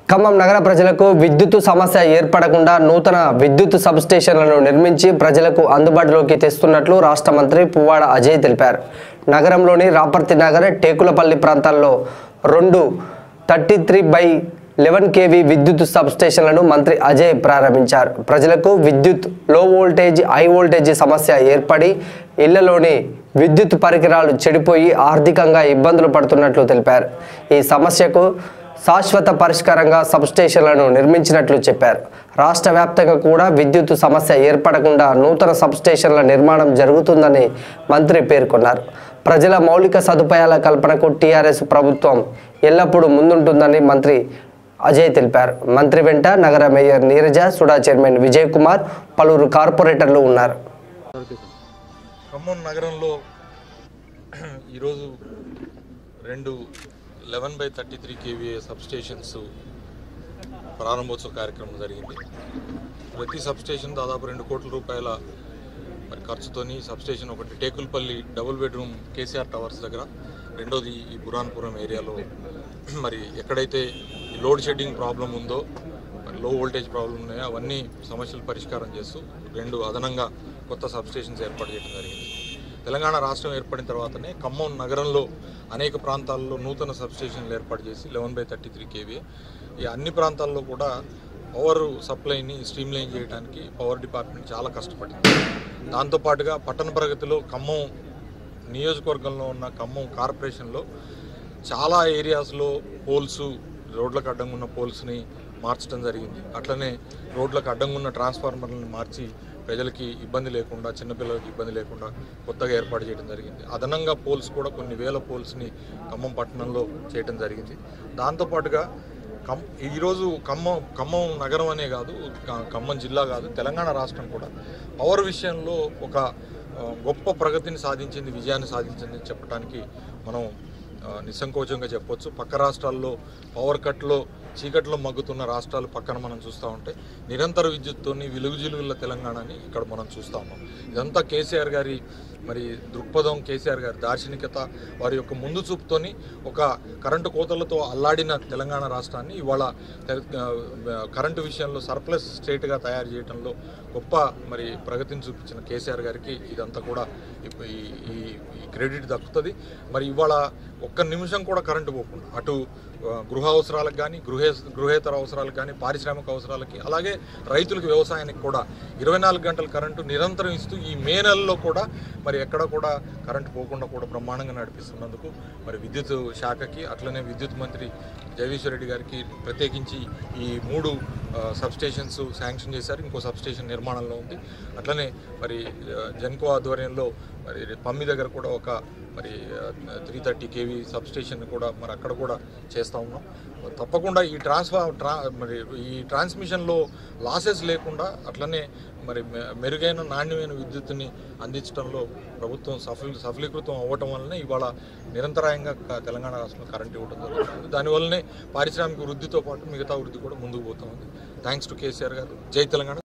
ఖమ్మం నగర ప్రజలకు విద్యుత్ సమస్య ఏర్పడకుండా నూతన విద్యుత్ సబ్స్టేషన్లను నిర్మించి ప్రజలకు అందుబాటులోకి తెస్తున్నట్లు రాష్ట్ర మంత్రి పువ్వాడ అజయ్ తెలిపారు నగరంలోని రాపర్తి నగర్ టేకులపల్లి ప్రాంతాల్లో రెండు thirty three by eleven KV విద్యుత్ సబ్స్టేషన్లను మంత్రి అజయ్ ప్రారంభించారు ప్రజలకు విద్యుత్ లో వోల్టేజ్ హై వోల్టేజ్ సమస్య ఏర్పడి ఇళ్లలోని విద్యుత్ పరికరాలు చెడిపోయి ఆర్థికంగా ఇబ్బందులు పడుతున్నట్లు తెలిపారు ఈ సమస్యకు శాశ్వత పరిష్కారంగా సబ్స్టేషన్లను నిర్మించినట్లు చెప్పారు రాష్ట్ర వ్యాప్తంగా కూడా విద్యుత్ సమస్య ఏర్పడకుండా నూతన సబ్స్టేషన్ల నిర్మాణం జరుగుతుందని మంత్రి పేర్కొన్నారు ప్రజల మౌలిక సదుపాయాల కల్పనకు టీఆర్ఎస్ ప్రభుత్వం ఎల్లప్పుడూ ముందుంటుందని మంత్రి అజయ్ తెలిపారు మంత్రి వెంట నగర మేయర్ నీరజ సుడా చైర్మన్ విజయ్ కుమార్ పలువురు కార్పొరేటర్లు ఉన్నారు ఖమ్మం నగరంలో ఈరోజు రెండు eleven by thirty three KVA substations ప్రారంభోత్సవ కార్యక్రమం జరిగింది ప్రతి సబ్స్టేషన్ దాదాపు రెండు కోట్ల రూపాయల మరి ఖర్చుతోని సబ్స్టేషన్ ఒకటి Tekulapalli double bedroom KCR towers దగ్గర రెండోది ఈ బురాన్పురం ఏరియాలో మరి ఎక్కడైతే ఈ లోడ్ షెడ్డింగ్ ప్రాబ్లం ఉందో మరి లో వోల్టేజ్ ప్రాబ్లం ఉన్నాయో అవన్నీ సమస్యలు పరిష్కారం చేస్తూ రెండు అదనంగా కొత్త సబ్స్టేషన్స్ ఏర్పాటు చేయడం జరిగింది తెలంగాణ రాష్ట్రం ఏర్పడిన తర్వాతనే ఖమ్మం నగరంలో అనేక ప్రాంతాల్లో నూతన సబ్స్టేషన్లు ఏర్పాటు చేసి eleven by thirty three KV ఈ అన్ని ప్రాంతాల్లో కూడా పవర్ సప్లైని స్ట్రీమ్లైన్ చేయడానికి పవర్ డిపార్ట్మెంట్ చాలా కష్టపడింది దాంతోపాటుగా పట్టణ ప్రగతిలో ఖమ్మం నియోజకవర్గంలో ఉన్న ఖమ్మం కార్పొరేషన్లో చాలా ఏరియాస్లో పోల్స్ రోడ్లకు అడ్డంగా ఉన్న పోల్స్ని మార్చడం జరిగింది అట్లనే రోడ్లకు అడ్డంగా ఉన్న ట్రాన్స్ఫార్మర్లను మార్చి ప్రజలకి ఇబ్బంది లేకుండా చిన్నపిల్లలకి ఇబ్బంది లేకుండా కొత్తగా ఏర్పాటు చేయడం జరిగింది అదనంగా పోల్స్ కూడా కొన్ని వేల పోల్స్ని ఖమ్మం పట్టణంలో చేయడం జరిగింది దాంతోపాటుగా కమ్ ఈరోజు ఖమ్మం ఖమ్మం నగరం అనే కాదు క- ఖమ్మం జిల్లా కాదు తెలంగాణ రాష్ట్రం కూడా పవర్ విషయంలో ఒక ఆ, గొప్ప ప్రగతిని సాధించింది విజయాన్ని సాధించింది చెప్పడానికి మనం ఆ, నిస్సంకోచంగా చెప్పొచ్చు పక్క రాష్ట్రాల్లో పవర్ కట్లో చీకట్లో మగ్గుతున్న రాష్ట్రాలు పక్కన మనం చూస్తూ ఉంటే నిరంతర విద్యుత్తోని వెలుగుజిలుగుల తెలంగాణని ఇక్కడ మనం చూస్తూ ఉన్నాం ఇదంతా కేసీఆర్ గారి మరి దృక్పథం కేసీఆర్ గారి దార్శనికత వారి యొక్క ముందు చూపుతోని ఒక కరెంటు కోతలతో అల్లాడిన తెలంగాణ రాష్ట్రాన్ని ఇవాళ తె- ఆ, కరెంటు విషయంలో సర్ప్లస్ స్టేట్గా తయారు చేయడంలో గొప్ప మరి ప్రగతిని చూపించిన కేసీఆర్ గారికి ఇదంతా కూడా ఇప్పు- ఈ ఈ- ఈ క్రెడిట్ దక్కుతుంది మరి ఇవాళ ఒక్క నిమిషం కూడా కరెంటు పోకుండా అటు ఆ, గృహ అవసరాలకు కానీ గృహే గృహేతర అవసరాలకు కానీ పారిశ్రామిక అవసరాలకి అలాగే రైతులకు వ్యవసాయానికి కూడా ఇరవై నాలుగు గంటల కరెంటు నిరంతరం ఇస్తూ ఈ మే నెలలో కూడా మరి ఎక్కడ కూడా కరెంటు పోకుండా కూడా బ్రహ్మాండంగా నడిపిస్తున్నందుకు మరి విద్యుత్ శాఖకి అట్లనే విద్యుత్ మంత్రి జగదీశ్వర్ రెడ్డి గారికి ప్రత్యేకించి ఈ మూడు ఆ, సబ్స్టేషన్స్ శాంక్షన్ చేశారు ఇంకో సబ్స్టేషన్ నిర్మాణంలో ఉంది అట్లనే మరి ఆ, జెన్కో ఆధ్వర్యంలో మరి పమ్మి దగ్గర కూడా ఒక మరి త్రీ థర్టీ కేవీ సబ్స్టేషన్ కూడా మరి అక్కడ కూడా చేస్తూ ఉన్నాం తప్పకుండా ఈ ట్రాన్స్ఫా ట్రా మరి ఈ ట్రాన్స్మిషన్లో లాసెస్ లేకుండా అట్లనే మరి మె- మెరుగైన నాణ్యమైన విద్యుత్తుని అందించడంలో ప్రభుత్వం సఫల సఫలీకృతం అవ్వటం వల్లనే ఇవాళ నిరంతరాయంగా క- తెలంగాణ రాష్ట్రంలో కరెంట్ ఇవ్వడం జరుగుతుంది దానివల్లనే పారిశ్రామిక వృద్ధితో పాటు మిగతా వృద్ధి కూడా ముందుకు పోతా ఉంది థ్యాంక్స్ టు కేసీఆర్ గారు జై తెలంగాణ